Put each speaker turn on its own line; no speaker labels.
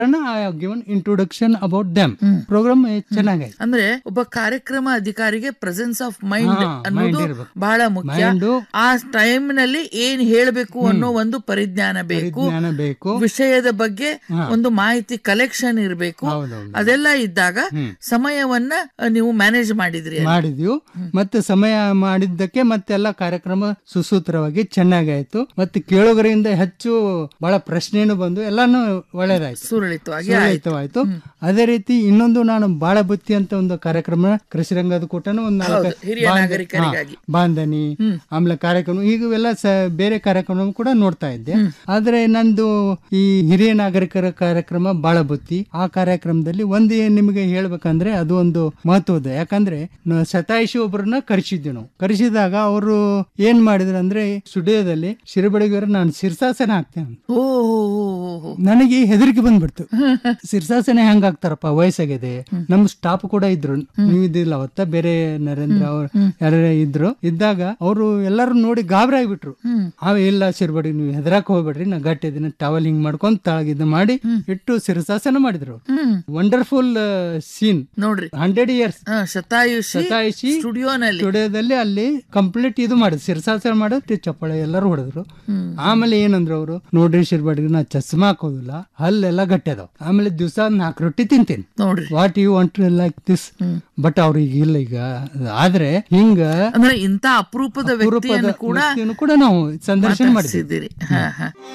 Given introduction about them programme ಚೆನ್ನಾಗೈತೆ
ಅಂದ್ರೆ ಒಬ್ಬ ಕಾರ್ಯಕ್ರಮ ಅಧಿಕಾರಿಗೆ ಪ್ರೆಸೆನ್ಸ್ ಆಫ್ ಮೈಂಡ್
ಹಾ, mind
ಅನ್ನೋದು
ಇರ್ಬೇಕು.
ಬಹಳ ಮುಖ್ಯ
Mind
ಆ ಟೈಮ್ ನಲ್ಲಿ ಏನ್ ಹೇಳ್ಬೇಕು ಅನ್ನೋ ಒಂದು ಪರಿಜ್ಞಾನ ಬೇಕು
ಜ್ಞಾನ ಬೇಕು
ವಿಷಯದ ಬಗ್ಗೆ ಒಂದು ಮಾಹಿತಿ ಕಲೆಕ್ಷನ್ ಇರಬೇಕು
ಹೌದೌದು
ಅದೆಲ್ಲ ಇದ್ದಾಗ ಸಮಯವನ್ನ ಅ, ನೀವು ಮ್ಯಾನೇಜ್ ಮಾಡಿದ್ರಿ ಅಲ್ಲಿ.
ಮಾಡಿದ್ವು ಮತ್ತೆ ಸಮಯ ಮಾಡಿದ್ದಕ್ಕೆ ಮತ್ತೆಲ್ಲ ಕಾರ್ಯಕ್ರಮ ಸುಸೂತ್ರವಾಗಿ ಚೆನ್ನಾಗಾಯ್ತು ಮತ್ತೆ ಕೇಳುಗರಿಂದ ಹೆಚ್ಚು ಬಹಳ ಪ್ರಶ್ನೆನೂ ಬಂದು ಎಲ್ಲಾನು ಒಳ್ಳೇದಾಯ್ತು
ಸುರಳಿತವಾಗಿ ಆಯ್ತು
ಸುರಳಿತವಾಯ್ತು ಅದೇ ರೀತಿ ಇನ್ನೊಂದು ನಾನು ಬಾಳ ಬುತ್ತಿ ಅಂತ ಒಂದು ಕಾರ್ಯಕ್ರಮ ಕೃಷಿ ರಂಗದ ಕೂಟನು ಒಂದು ನಾಲ್ಕು
ಹೌದು, ಹಿರಿಯ
ಬಾಂಧ-
ನಾಗರಿಕರಿಗಾಗಿ.
ಹಾ, ಬಾಂಧನಿ ಆಮೇಲೆ ಕಾರ್ಯಕ್ರಮ ಈಗೆಲ್ಲ ಸ ಬೇರೆ ಕಾರ್ಯಕ್ರಮ ಕೂಡ ನೋಡ್ತಾ ಇದ್ದೆ ಆದ್ರೆ ನಂದು ಈ ಹಿರಿಯ ನಾಗರಿಕರ ಕಾರ್ಯಕ್ರಮ ಬಾಳ ಬುತ್ತಿ ಆ ಕಾರ್ಯಕ್ರಮದಲ್ಲಿ ಒಂದು ಏನ್ ನಿಮಗೆ ಹೇಳ್ಬೇಕಂದ್ರೆ ಅದು ಒಂದು ಮಹತ್ವದ ಯಾಕಂದ್ರೆ ನ- ಶತಾಯುಷಿ ಒಬ್ಬರನ್ನ ಕರೆಸಿದ್ವಿ ನಾವು ಕರೆಸಿದಾಗ ಅವರು ಏನ್ ಮಾಡಿದ್ರು ಅಂದ್ರೆ ಸ್ಟುಡಿಯೋದಲ್ಲಿ ಶಿರಬಡಿಗರು ನಾನು ಶಿರ್ಸಾಸನ ಹಾಕ್ತೇನೆ ಅಂದ್ರು.
ಓ ಹೋ, ಹೋ, ಹೋ, ಹೋ.
ನನಗೆ ಹೆದರಿಕೆ ಬಂದ್ಬಿಡ್ತು ಶಿರ್ಸಾಸನ ಹೆಂಗ್ ಆಗ್ತಾರಪ್ಪ ವಯಸ್ಸಾಗಿದೆ ನಮ್ ಸ್ಟಾಫ್ ಕೂಡ ಇದ್ರು ನೀವು ಇದ್ದಿಲ್ಲ ಅವತ್ತ ಬೇರೆ ನರೇಂದ್ರ ಅವ್ರು ಯಾರ ಇದ್ರು ಇದ್ದಾಗ ಅವರು ಎಲ್ಲರೂ ನೋಡಿ ಗಾಬರಿ ಆಗ್ಬಿಟ್ರು ಆ ಇಲ್ಲ ಶಿರ್ಬಡಿ ನೀವು ಹೆದರಾಕ್ ಹೋಗ್ಬೇಡ್ರಿ ನಾ ಗಟ್ಟಿ ಇದನ್ನ ಟವಲ್ ಹಿಂಗ್ ಮಾಡ್ಕೊಂಡ್ ತಳಗಿದ ಮಾಡಿ ಇಟ್ಟು ಶಿರ್ಸಾಸನ ಮಾಡಿದ್ರು
ಹ್ಮ್
ವಂಡರ್ಫುಲ್ ಸೀನ್
ನೋಡ್ರಿ
ಹಂಡ್ರೆಡ್ ಇಯರ್ಸ್
ಆ, ಶತಾಯುಷಿ
ಶತಾಯುಷಿ
ಸ್ಟುಡಿಯೋನಲ್ಲಿ
ಸ್ಟುಡಿಯೋದಲ್ಲಿ ಅಲ್ಲಿ ಕಂಪ್ಲೀಟ್ ಇದು ಮಾಡಿದ್ರು ಶಿರ್ಸಾಸನ ಮಾಡೋದು ಚಪ್ಪಳೆ ಎಲ್ಲರೂ ಹೊಡೆದ್ರು ಆಮೇಲೆ ಏನಂದ್ರು ಅವರು ನೋಡ್ರಿ ಶಿರ್ಬಡಿ ನಾ ಚಸ್ಮಾ ಹಾಕೋದಿಲ್ಲ ಹಲ್ಲೆಲ್ಲ ಗಟ್ಟಿ ಅದಾವ ಆಮೇಲೆ ದಿವಸ ನಾಲ್ಕು ರೊಟ್ಟಿ ತಿಂತೀನಿ
ನೋಡ್ರಿ
what you want like this but ಅವ್ರಿಗೆ ಇಲ್ಲ ಈಗ ಆದ್ರೆ ಹಿಂಗ
ಅಂದ್ರೆ ಇಂತ ಅಪರೂಪದ
ಅಪರೂಪದ
ವ್ಯಕ್ತಿಯನ್ನು ಕೂಡ
ವ್ಯಕ್ತಿಯನ್ನು ಕೂಡ ನಾವು ಸಂದರ್ಶನ ಮಾಡಿದ್ವಿ
ಮಾತಾಡ್ಸಿದ್ದೀರಿ ಹಾ ಹಾ